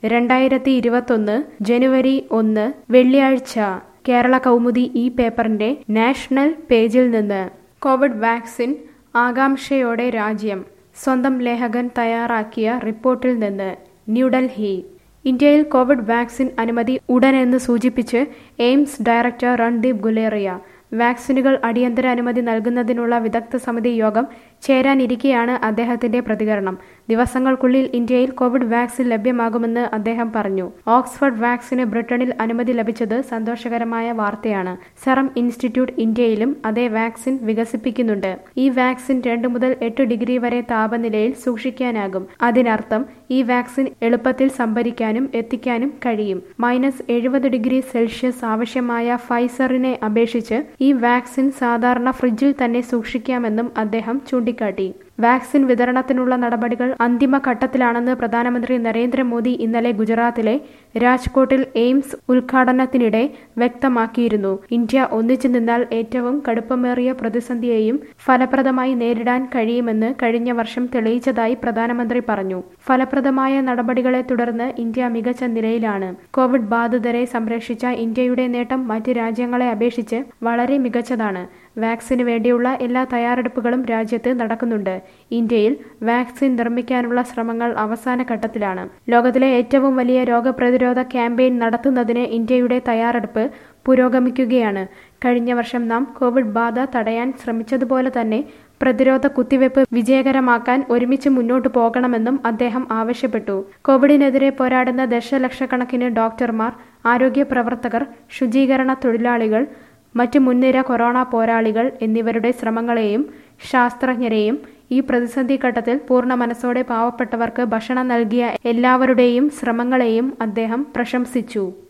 രണ്ടായിരത്തി ഇരുപത്തൊന്ന് ജനുവരി ഒന്ന് വെള്ളിയാഴ്ച കേരള കൗമുദി ഈ പേപ്പറിന്റെ നാഷണൽ പേജിൽ നിന്ന് കോവിഡ് വാക്സിൻ ആകാംക്ഷയോടെ രാജ്യം സ്വന്തം ലേഖകൻ തയ്യാറാക്കിയ റിപ്പോർട്ടിൽ നിന്ന് ന്യൂഡൽഹി ഇന്ത്യയിൽ കോവിഡ് വാക്സിൻ അനുമതി ഉടനെന്ന് സൂചിപ്പിച്ച് എയിംസ് ഡയറക്ടർ രൺദീപ് ഗുലേറിയ വാക്സിനുകൾ അടിയന്തര അനുമതി നൽകുന്നതിനുള്ള വിദഗ്ധ സമിതി യോഗം ചേരാനിരിക്കെയാണ് അദ്ദേഹത്തിന്റെ പ്രതികരണം ദിവസങ്ങൾക്കുള്ളിൽ ഇന്ത്യയിൽ കോവിഡ് വാക്സിൻ ലഭ്യമാകുമെന്ന് അദ്ദേഹം പറഞ്ഞു ഓക്സ്ഫോർഡ് വാക്സിന് ബ്രിട്ടനിൽ അനുമതി ലഭിച്ചത് സന്തോഷകരമായ വാർത്തയാണ് സെറം ഇൻസ്റ്റിറ്റ്യൂട്ട് ഇന്ത്യയിലും അതേ വാക്സിൻ വികസിപ്പിക്കുന്നുണ്ട് ഈ വാക്സിൻ രണ്ട് മുതൽ എട്ട് ഡിഗ്രി വരെ താപനിലയിൽ സൂക്ഷിക്കാനാകും അതിനർത്ഥം ഈ വാക്സിൻ എളുപ്പത്തിൽ സംഭരിക്കാനും എത്തിക്കാനും കഴിയും മൈനസ് എഴുപത് ഡിഗ്രി സെൽഷ്യസ് ആവശ്യമായ ഫൈസറിനെ അപേക്ഷിച്ച് ഈ വാക്സിൻ സാധാരണ ഫ്രിഡ്ജിൽ തന്നെ സൂക്ഷിക്കാമെന്നും അദ്ദേഹം ചൂണ്ടിക്കാട്ടി വാക്സിൻ വിതരണത്തിനുള്ള നടപടികൾ അന്തിമ ഘട്ടത്തിലാണെന്ന് പ്രധാനമന്ത്രി നരേന്ദ്രമോദി ഇന്നലെ ഗുജറാത്തിലെ രാജ്കോട്ടിൽ എയിംസ് ഉദ്ഘാടനത്തിനിടെ വ്യക്തമാക്കിയിരുന്നു ഇന്ത്യ ഒന്നിച്ചു നിന്നാൽ ഏറ്റവും കടുപ്പമേറിയ പ്രതിസന്ധിയെയും ഫലപ്രദമായി നേരിടാൻ കഴിയുമെന്ന് കഴിഞ്ഞ വർഷം തെളിയിച്ചതായി പ്രധാനമന്ത്രി പറഞ്ഞു ഫലപ്രദമായ നടപടികളെ തുടർന്ന് ഇന്ത്യ മികച്ച നിലയിലാണ് കോവിഡ് ബാധിതരെ സംരക്ഷിച്ച ഇന്ത്യയുടെ നേട്ടം മറ്റ് രാജ്യങ്ങളെ അപേക്ഷിച്ച് വളരെ മികച്ചതാണ് വാക്സിന് വേണ്ടിയുള്ള എല്ലാ തയ്യാറെടുപ്പുകളും രാജ്യത്ത് നടക്കുന്നുണ്ട് ഇന്ത്യയിൽ വാക്സിൻ നിർമ്മിക്കാനുള്ള ശ്രമങ്ങൾ അവസാന ഘട്ടത്തിലാണ് ലോകത്തിലെ ഏറ്റവും വലിയ രോഗപ്രതിരോധ ക്യാമ്പയിൻ നടത്തുന്നതിന് ഇന്ത്യയുടെ തയ്യാറെടുപ്പ് പുരോഗമിക്കുകയാണ് കഴിഞ്ഞ വർഷം നാം കോവിഡ് ബാധ തടയാൻ ശ്രമിച്ചതുപോലെ തന്നെ പ്രതിരോധ കുത്തിവയ്പ് വിജയകരമാക്കാൻ ഒരുമിച്ച് മുന്നോട്ടു പോകണമെന്നും അദ്ദേഹം ആവശ്യപ്പെട്ടു കോവിഡിനെതിരെ പോരാടുന്ന ദശലക്ഷക്കണക്കിന് ഡോക്ടർമാർ ആരോഗ്യ പ്രവർത്തകർ ശുചീകരണ തൊഴിലാളികൾ മറ്റ് മുൻനിര കൊറോണ പോരാളികൾ എന്നിവരുടെ ശ്രമങ്ങളെയും ശാസ്ത്രജ്ഞരെയും ഈ പ്രതിസന്ധി ഘട്ടത്തിൽ പൂർണ്ണ മനസ്സോടെ പാവപ്പെട്ടവർക്ക് ഭക്ഷണം നൽകിയ എല്ലാവരുടെയും ശ്രമങ്ങളെയും അദ്ദേഹം പ്രശംസിച്ചു